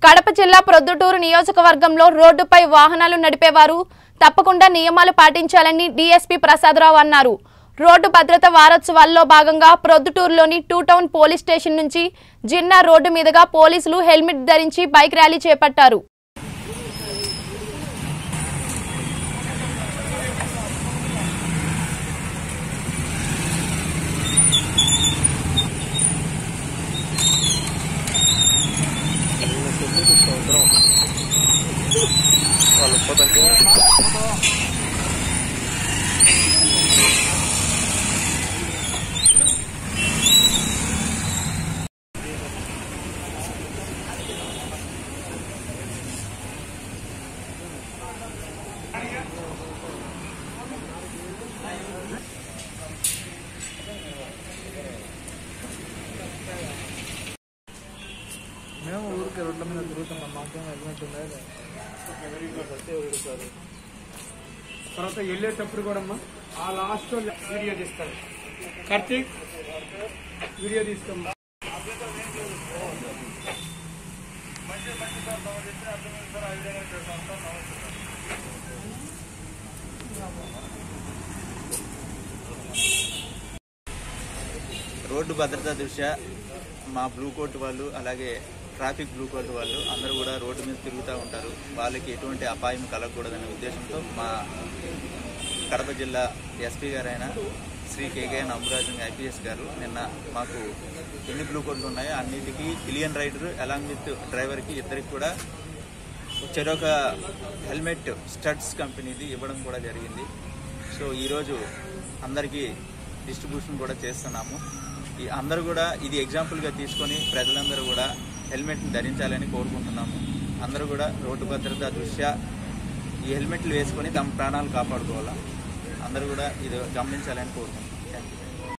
కడప జిల్లా ప్రొద్దుటూరు నియోజకవర్గంలో రోడ్డుపై వాహనాలు నడిపేవారు తప్పకుండా నియమాలు పాటించాలని డీఎస్పీ ప్రసాదరావు అన్నారు రోడ్డు భద్రత వారోత్సవాల్లో భాగంగా ప్రొద్దుటూరులోని టూ టౌన్ పోలీస్ స్టేషన్ నుంచి జిన్నా రోడ్డు మీదుగా పోలీసులు హెల్మెట్ ధరించి బైక్ ర్యాలీ చేపట్టారు వాళ్ళు పోతుంటే మేము ఊరికి రోడ్ల మీద తిరుగుతున్నాం మాకేం హెల్మెట్ ఉందా తర్వాత వెళ్ళేటప్పుడు కూడా అమ్మా ఆ లాస్ట్ వీడియో తీస్తారు కార్తీక్ వీడియో తీసుకోమ్మా రోడ్డు భద్రత దృష్ట్యా మా బ్లూ కోట్ వాళ్ళు అలాగే ట్రాఫిక్ బ్లూ కోట్ వాళ్ళు అందరూ కూడా రోడ్డు మీద తిరుగుతూ ఉంటారు వాళ్ళకి ఎటువంటి అపాయం కలగకూడదనే ఉద్దేశంతో మా కడప జిల్లా ఎస్పీ గారైన శ్రీ కేకేఎన్ అంబురాజన్ ఐపీఎస్ గారు నిన్న మాకు ఎన్ని బ్లూ కోట్లు ఉన్నాయో అన్నిటికీ పిలియన్ రైడర్ అలాంగ్ విత్ డ్రైవర్కి ఇద్దరికి కూడా చెరొక హెల్మెట్ స్టడ్స్ కంపెనీది ఇవ్వడం కూడా జరిగింది సో ఈరోజు అందరికీ డిస్ట్రిబ్యూషన్ కూడా చేస్తున్నాము ఈ అందరూ కూడా ఇది ఎగ్జాంపుల్గా తీసుకొని ప్రజలందరూ కూడా హెల్మెట్ని ధరించాలని కోరుకుంటున్నాము అందరూ కూడా రోడ్డు భద్రత దృష్ట్యా ఈ హెల్మెట్లు వేసుకొని తమ ప్రాణాలు కాపాడుకోవాలా అందరూ కూడా ఇది గమనించాలని కోరుకుంటున్నాం థ్యాంక్ యూ